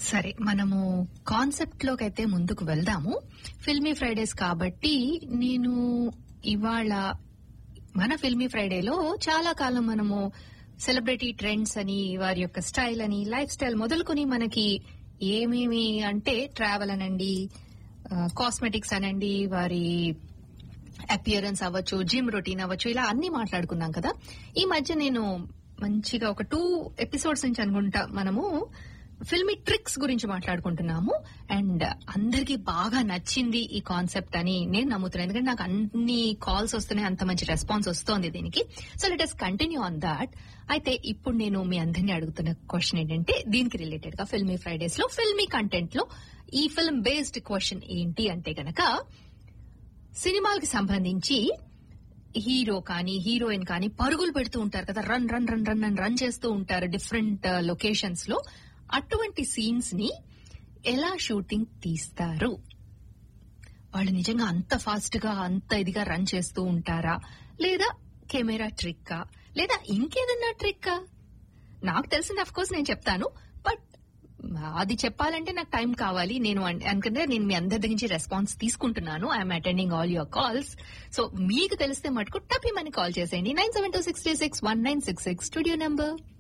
సరే మనము కాన్సెప్ట్ లోకి అయితే ముందుకు వెళ్దాము ఫిల్మీ ఫ్రైడేస్ కాబట్టి నేను ఇవాళ మన ఫిల్మీ ఫ్రైడేలో చాలా కాలం మనము సెలబ్రిటీ ట్రెండ్స్ అని వారి యొక్క స్టైల్ అని లైఫ్ స్టైల్ మొదలుకొని మనకి ఏమేమి అంటే ట్రావెల్ అనండి కాస్మెటిక్స్ అనండి వారి అపియరెన్స్ అవ్వచ్చు జిమ్ రొటీన్ అవ్వచ్చు ఇలా అన్ని మాట్లాడుకున్నాం కదా ఈ మధ్య నేను మంచిగా ఒక టూ ఎపిసోడ్స్ నుంచి అనుకుంటా మనము ఫిల్మీ ట్రిక్స్ గురించి మాట్లాడుకుంటున్నాము అండ్ అందరికి బాగా నచ్చింది ఈ కాన్సెప్ట్ అని నేను నమ్ముతున్నాను ఎందుకంటే నాకు అన్ని కాల్స్ వస్తున్నాయి అంత మంచి రెస్పాన్స్ వస్తోంది దీనికి so let us continue on that అయితే ఇప్పుడు నేను మీ అందరినీ అడుగుతున్న క్వశ్చన్ ఏంటంటే దీనికి రిలేటెడ్ గా ఫిల్మీ ఫ్రైడేస్ లో ఫిల్మీ కంటెంట్ లో ఈ ఫిల్మ్ బేస్డ్ క్వశ్చన్ ఏంటి అంటే గనక సినిమాలకి సంబంధించి హీరో కానీ హీరోయిన్ కానీ పరుగులు పెడుతూ ఉంటారు కదా రన్ రన్ రన్ రన్ అని రన్ చేస్తూ ఉంటారు డిఫరెంట్ లొకేషన్స్ లో అటువంటి సీన్స్ ని ఎలా షూటింగ్ తీస్తారు వాళ్ళు నిజంగా అంత ఫాస్ట్ గా అంత ఇదిగా రన్ చేస్తూ ఉంటారా లేదా కెమెరా ట్రిక్కా లేదా ఇంకేదన్నా ట్రిక్కా నాకు తెలిసింది అఫ్ కోర్స్ నేను చెప్తాను బట్ అది చెప్పాలంటే నాకు టైం కావాలి నేను అన్- అనుకుంటే నేను మీ అందరి దగ్గర నుంచి రెస్పాన్స్ తీసుకుంటున్నాను I'm attending all your calls so మీకు తెలిస్తే మటుకు టపి మని కాల్ చేసేయండి nine seven two six three six one nine six six studio number